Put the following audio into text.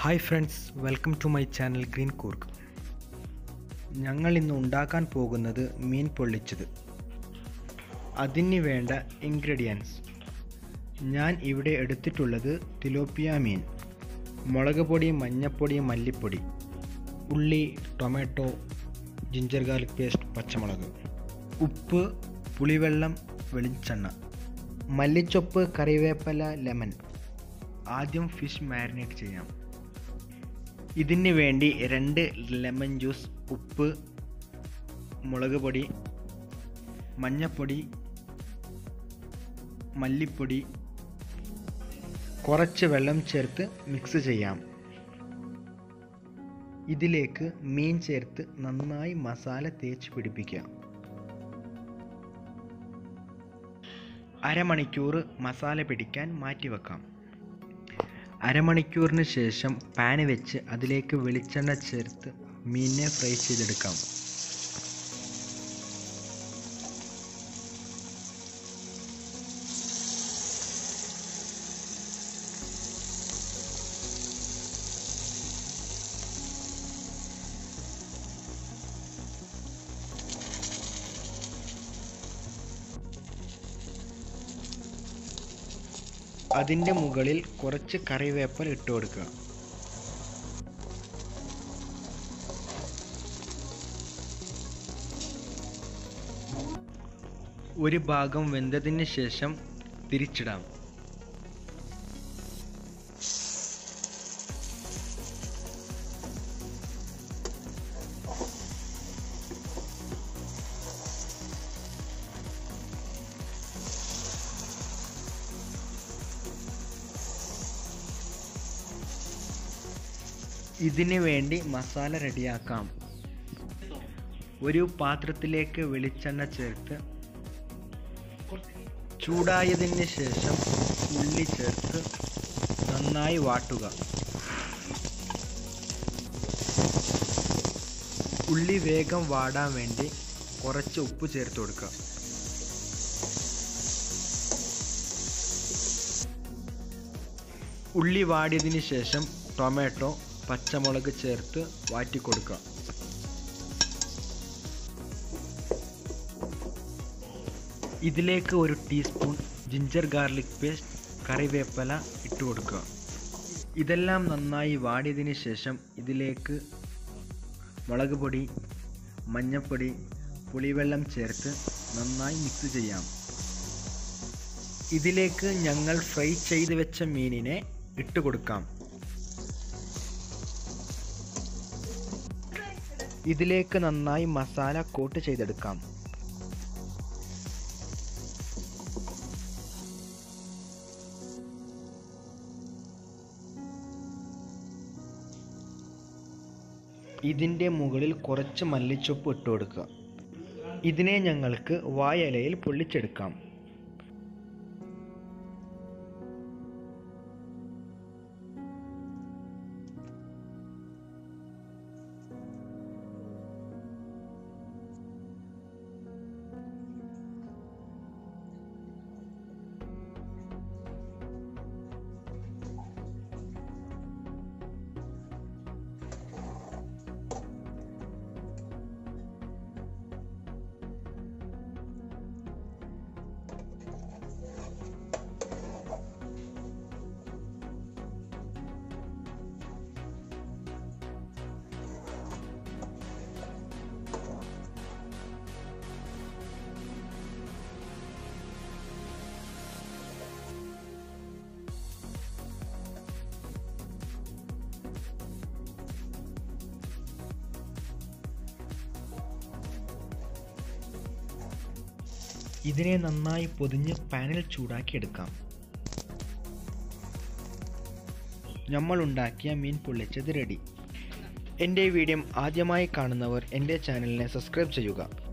hi friends welcome to my channel green കൂർക്ക് ഞങ്ങൾ ഇന്ന് ഉണ്ടാക്കാൻ പോകുന്നത് മീൻ പൊള്ളിച്ചത് അതിന് വേണ്ട ഇൻഗ്രീഡിയൻസ് ഞാൻ ഇവിടെ എടുത്തിട്ടുള്ളത് തിലോപ്പിയ മീൻ മുളക് പൊടി മഞ്ഞൾപ്പൊടി മല്ലിപ്പൊടി ഉള്ളി ടൊമാറ്റോ ജിഞ്ചർ ഗാർലിക് പേസ്റ്റ് പച്ചമുളക് ഉപ്പ് പുളിവെള്ളം വെളിച്ചെണ്ണ മല്ലിച്ചൊപ്പ് കറിവേപ്പില ലെമൺ ആദ്യം ഫിഷ് മാരിനേറ്റ് ചെയ്യാം ഇതിന് വേണ്ടി രണ്ട് ലെമൺ ജ്യൂസ് ഉപ്പ് മുളക് പൊടി മഞ്ഞൾപ്പൊടി മല്ലിപ്പൊടി കുറച്ച് വെള്ളം ചേർത്ത് മിക്സ് ചെയ്യാം ഇതിലേക്ക് മീൻ ചേർത്ത് നന്നായി മസാല തേച്ച് പിടിപ്പിക്കുക അരമണിക്കൂർ മസാല പിടിക്കാൻ മാറ്റിവെക്കാം അരമണിക്കൂറിന് ശേഷം പാൻ വെച്ച് അതിലേക്ക് വെളിച്ചെണ്ണ ചേർത്ത് മീനിനെ ഫ്രൈ ചെയ്തെടുക്കാം അതിൻ്റെ മുകളിൽ കുറച്ച് കറിവേപ്പൽ ഇട്ട് കൊടുക്കുക ഒരു ഭാഗം വെന്തതിന് ശേഷം തിരിച്ചിടാം ഇതിന് വേണ്ടി മസാല റെഡിയാക്കാം ഒരു പാത്രത്തിലേക്ക് വെളിച്ചെണ്ണ ചേർത്ത് ചൂടായതിന് ശേഷം ഉള്ളി ചേർത്ത് നന്നായി വാട്ടുക ഉള്ളി വേഗം വാടാൻ വേണ്ടി കുറച്ച് ഉപ്പ് ചേർത്ത് കൊടുക്കുക ഉള്ളി വാടിയതിന് ശേഷം ടൊമാറ്റോ പച്ചമുളക് ചേർത്ത് വാറ്റിക്കൊടുക്കുക ഇതിലേക്ക് ഒരു ടീസ്പൂൺ ജിഞ്ചർ ഗാർലിക് പേസ്റ്റ് കറിവേപ്പില ഇട്ട് കൊടുക്കുക ഇതെല്ലാം നന്നായി വാടിയതിന് ശേഷം ഇതിലേക്ക് മുളക് പൊടി മഞ്ഞൾപ്പൊടി പുളിവെള്ളം ചേർത്ത് നന്നായി മിക്സ് ചെയ്യാം ഇതിലേക്ക് ഞങ്ങൾ ഫ്രൈ ചെയ്ത് വെച്ച മീനിനെ ഇട്ട് കൊടുക്കാം ഇതിലേക്ക് നന്നായി മസാല കോട്ട് ചെയ്തെടുക്കാം ഇതിൻ്റെ മുകളിൽ കുറച്ച് മല്ലിച്ചൊപ്പ് ഇട്ട് കൊടുക്കുക ഇതിനെ ഞങ്ങൾക്ക് വായലയിൽ പൊള്ളിച്ചെടുക്കാം ഇതിനെ നന്നായി പൊതിഞ്ഞ് പാനിൽ ചൂടാക്കി എടുക്കാം നമ്മൾ ഉണ്ടാക്കിയ മീൻ പൊള്ളിച്ചത് റെഡി എൻ്റെ വീഡിയോ ആദ്യമായി കാണുന്നവർ എൻ്റെ ചാനലിനെ സബ്സ്ക്രൈബ് ചെയ്യുക